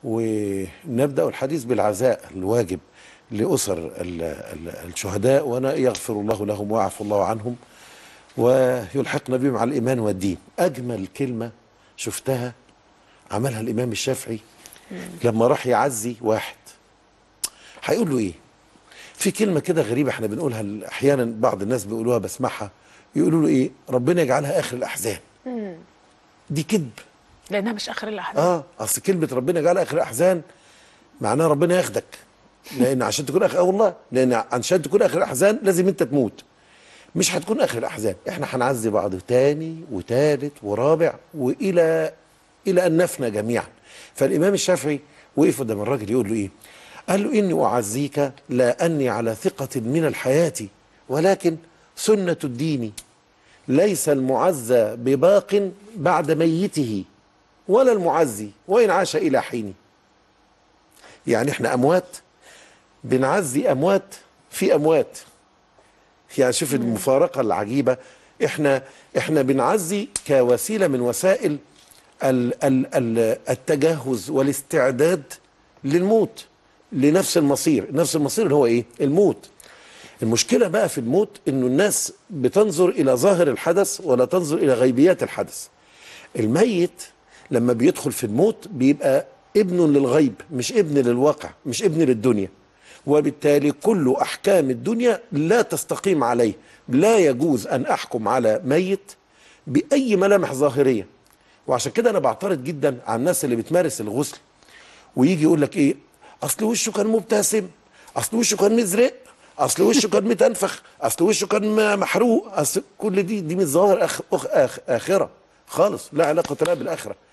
ونبدا الحديث بالعزاء الواجب لاسر ال- ال- الشهداء وانا يغفر الله لهم ويعفو الله عنهم ويلحقنا بهم على الايمان والدين اجمل كلمه شفتها عملها الامام الشافعي لما راح يعزي واحد هيقول له ايه في كلمه كده غريبه احنا بنقولها ال- احيانا بعض الناس بيقولوها بسمعها يقولوا له ايه ربنا يجعلها اخر الاحزان دي كذب لانها مش اخر الاحداث اه اصل كلمه ربنا يجعلها اخر الاحزان معناها ربنا ياخدك لان عشان تكون اخر اه والله لان عشان تكون اخر الاحزان لازم انت تموت مش هتكون اخر الاحزان احنا هنعزي بعض تاني وتالت ورابع والى الى ان نفنى جميعا فالامام الشافعي وقف قدام الراجل يقول له ايه قال له اني اعزيك لا اني على ثقه من الحياه ولكن سنه الدين ليس المعزى بباق بعد ميته ولا المعزي وإن عاش إلى حين يعني احنا أموات بنعزي أموات في أموات يعني شوف المفارقة العجيبة احنا احنا بنعزي كوسيلة من وسائل ال ال ال التجهز والاستعداد للموت لنفس المصير نفس المصير اللي هو ايه الموت المشكلة بقى في الموت انه الناس بتنظر الى ظاهر الحدث ولا تنظر الى غيبيات الحدث الميت لما بيدخل في الموت بيبقى ابن للغيب مش ابن للواقع مش ابن للدنيا وبالتالي كل احكام الدنيا لا تستقيم عليه لا يجوز ان احكم على ميت باي ملامح ظاهريه وعشان كده انا بعترض جدا على الناس اللي بتمارس الغسل ويجي يقول لك ايه اصل وشه كان مبتسم اصل وشه كان مزرق اصل وشه كان متنفخ اصل وشه كان محروق اصل كل دي دي من ظواهر أخ أخ أخ اخره خالص لا علاقه لها بالاخره